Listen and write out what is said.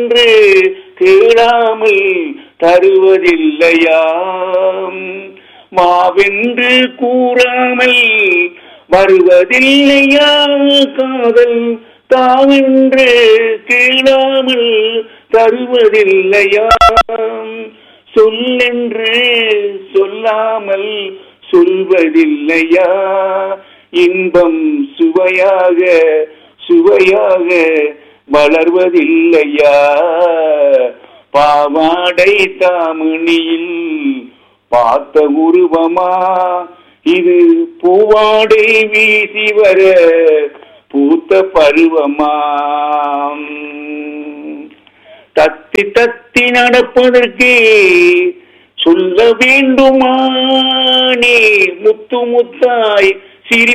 என்று கேளாமல் தருவதில்லையாம் மாவென்று கூறாமல் வருவதில்லையா காதல் தாவென்று கேளாமல் தருவதில்லையாம் சொல்லென்று சொல்லாமல் சொல்வதில்லையா இன்பம் சுவையாக சுவையாக வளர்வதில்லையா பாவாடை தாமணியில் பார்த்த உருவமா இது பூவாடை வீசி வர பூத்த பருவமாம் தத்தி தத்தி நடப்பதற்கு சொல்ல வேண்டுமா நீ முத்து முத்தாய்